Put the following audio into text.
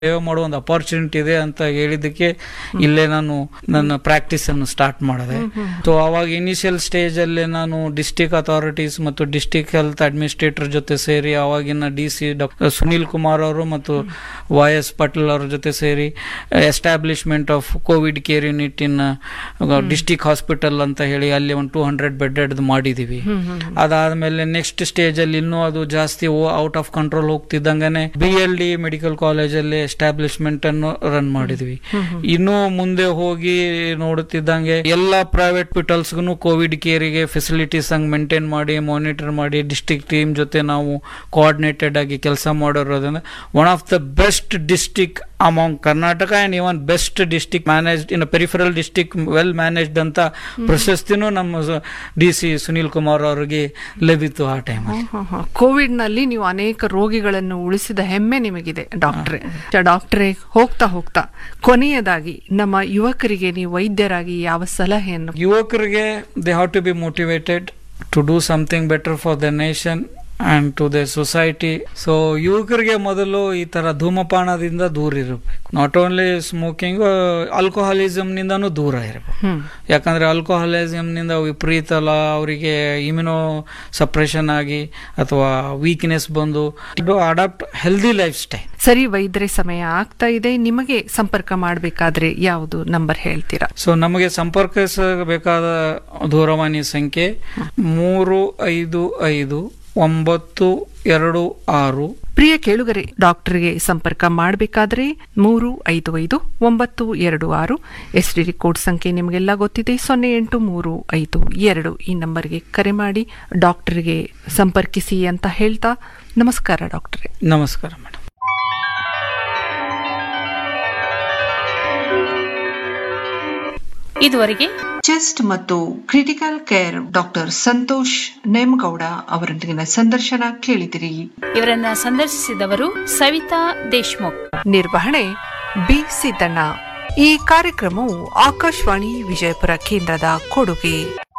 ಸೇವೆ ಮಾಡೋ ಒಂದು ಅಪಾರ್ಚುನಿಟಿ ಇದೆ ಅಂತ ಹೇಳಿದ್ದಕ್ಕೆ ಇಲ್ಲೇ ನಾನು ನನ್ನ ಪ್ರಾಕ್ಟೀಸ್ ಅನ್ನು ಸ್ಟಾರ್ಟ್ ಮಾಡಿದೆ ಸೊ ಅವಾಗ ಇನಿಷಿಯಲ್ ಸ್ಟೇಜ್ ಅಲ್ಲಿ ನಾನು ಡಿಸ್ಟಿಕ್ ಅಥಾರಿಟೀಸ್ ಮತ್ತು ಡಿಸ್ಟಿಕ್ ಹೆಲ್ತ್ ಅಡ್ಮಿನಿಸ್ಟ್ರೇಟರ್ ಜೊತೆ ಸೇರಿ ಅವಾಗಿನ D C doctor Sunil Kumar ಅವರು ಮತ್ತು ವೈ ಎಸ್ ಪಾಟೀಲ್ ಅವ್ರ ಜೊತೆ ಸೇರಿ establishment of Covid care unit in district hospital ಅಂತ ಹೇಳಿ ಅಲ್ಲಿ ಒಂದು ಟೂ ಹಂಡ್ರೆಡ್ ಬೆಡ್ ಮಾಡಿದೀವಿ ಅದಾದ್ಮೇಲೆ ನೆಕ್ಸ್ಟ್ ಸ್ಟೇಜ್ ಅಲ್ಲಿ ಇನ್ನೂ ಅದು ಜಾಸ್ತಿ ಔಟ್ ಆಫ್ ಕಂಟ್ರೋಲ್ ಹೋಗ್ತಿದ್ದಂಗನೆ ಬಿ ಎಲ್ ಡಿ ಮೆಡಿಕಲ್ ಕಾಲೇಜಲ್ಲಿ ಎಸ್ಟಾಬ್ಲಿಷ್ಮೆಂಟ್ ಅನ್ನು ರನ್ ಮಾಡಿದ್ವಿ ಇನ್ನು ಮುಂದೆ ಹೋಗಿ ನೋಡುತ್ತಿದ್ದಂಗೆ ಎಲ್ಲ ಪ್ರೈವೇಟ್ ಹಾಸ್ಪಿಟಲ್ಸ್ಗೂ ಕೋವಿಡ್ ಕೇರಿಗೆ ಫೆಸಿಲಿಟೀಸ್ ಹಂಗ್ ಮೇಂಟೈನ್ ಮಾಡಿ ಮಾನಿಟರ್ ಮಾಡಿ ಡಿಸ್ಟಿಕ್ ಟೀಮ್ ಜೊತೆ ನಾವು ಕೋಆರ್ಡಿನೇಟೆಡ್ ಆಗಿ ಕೆಲಸ ಮಾಡಿರೋದ್ರಿಂದ one of the best district among Karnataka and even best district managed in peripheral district well managed ಅಂತ ಪ್ರಶಸ್ತಿನೂ ನಮ್ಮ ಡಿ ಸಿ ಸುನೀಲ್ ಕುಮಾರ್ ಅವರಿಗೆ ಲಭಿತು ಆ ಟೈಮ್ ಕೋವಿಡ್ ನಲ್ಲಿ ನೀವು ಅನೇಕ ರೋಗಿಗಳನ್ನು ಉಳಿಸಿದ ಹೆಮ್ಮೆ ನಿಮಗಿದೆ ಡಾಕ್ಟ್ರೆ ಡಾಕ್ಟ್ರೆ ಹೋಗ್ತಾ ಹೋಗ್ತಾ ಕೊನೆಯದಾಗಿ ನಮ್ಮ ಯುವಕರಿಗೆ ನೀವು ವೈದ್ಯರಾಗಿ ಯಾವ ಸಲಹೆಯನ್ನು ಯುವಕರಿಗೆ they have to be motivated to do something better for the nation and to the society so ಯುವಕರಿಗೆ ಮೊದಲು ಈ ತರ ಧೂಮಪಾನದಿಂದ ದೂರ ಇರಬೇಕು ನಾಟ್ ಓನ್ಲಿ ಸ್ಮೋಕಿಂಗ್ ಆಲ್ಕೋಹಾಲಿಸಮ್ ನಿಂದನೂ ದೂರ ಇರಬೇಕು ಹ್ಮ್ ಯಾಕಂದ್ರೆ ಆಲ್ಕೋಹಾಲಿಸಮ್ ನಿಂದ ವಿಪರೀತ ಅಲ್ಲ ಅವರಿಗೆ ಇಮ್ಯುನೋ ಸಪ್ರೆಷನ್ ಆಗಿ ಅಥವಾ ವೀಕ್ನೆಸ್ ಬಂದು ಇದು ಅಡಾಪ್ಟ್ ಹೆಲ್ದಿ ಲೈಫ್ ಸ್ಟೈಲ್ ಸರಿ ವೈದ್ಯರೇ ಸಮಯ ಆಗ್ತಾ ಇದೆ ನಿಮಗೆ ಸಂಪರ್ಕ ಮಾಡಬೇಕಾದ್ರೆ ಯಾವುದು ನಂಬರ್ ಹೇಳ್ತೀರಾ ಸೊ ನಮಗೆ ಸಂಪರ್ಕಿಸಬೇಕಾದ ದೂರವಾಣಿ ಸಂಖ್ಯೆ ಮೂರು ಐದು ಐದು ಒಂಬತ್ತು ಎರಡು ಆರು ಪ್ರಿಯ ಕೇಳುಗರೆ ಡಾಕ್ಟರ್ಗೆ ಸಂಪರ್ಕ ಮಾಡಬೇಕಾದ್ರೆ ಮೂರು ಐದು ಐದು ಒಂಬತ್ತು ಎರಡು ಆರು ಎಸ್ ಡಿ ಕೋಡ್ ಸಂಖ್ಯೆ ನಿಮಗೆಲ್ಲ ಗೊತ್ತಿದೆ ಸೊನ್ನೆ ಎಂಟು ಮೂರು ಐದು ಎರಡು ಈ ನಂಬರ್ಗೆ ಕರೆ ಮಾಡಿ ಡಾಕ್ಟರ್ಗೆ ಸಂಪರ್ಕಿಸಿ ಅಂತ ಹೇಳ್ತಾ ನಮಸ್ಕಾರ ಡಾಕ್ಟರೇ ನಮಸ್ಕಾರ ಮೇಡಮ್ ಇದುವರೆಗೆ ಚೆಸ್ಟ್ ಮತ್ತು critical care doctor Santosh Nemagowda ಅವರೊಂದಿಗಿನ ಸಂದರ್ಶನ ಕೇಳಿದಿರಿ ಇವರನ್ನ ಸಂದರ್ಶಿಸಿದವರು ಸವಿತಾ ದೇಶ್ಮುಖ್ ನಿರ್ವಹಣೆ ಬಿ ಸಿದ್ದಣ್ಣ ಈ ಕಾರ್ಯಕ್ರಮವು ಆಕಾಶವಾಣಿ ವಿಜಯಪುರ ಕೇಂದ್ರದ ಕೊಡುಗೆ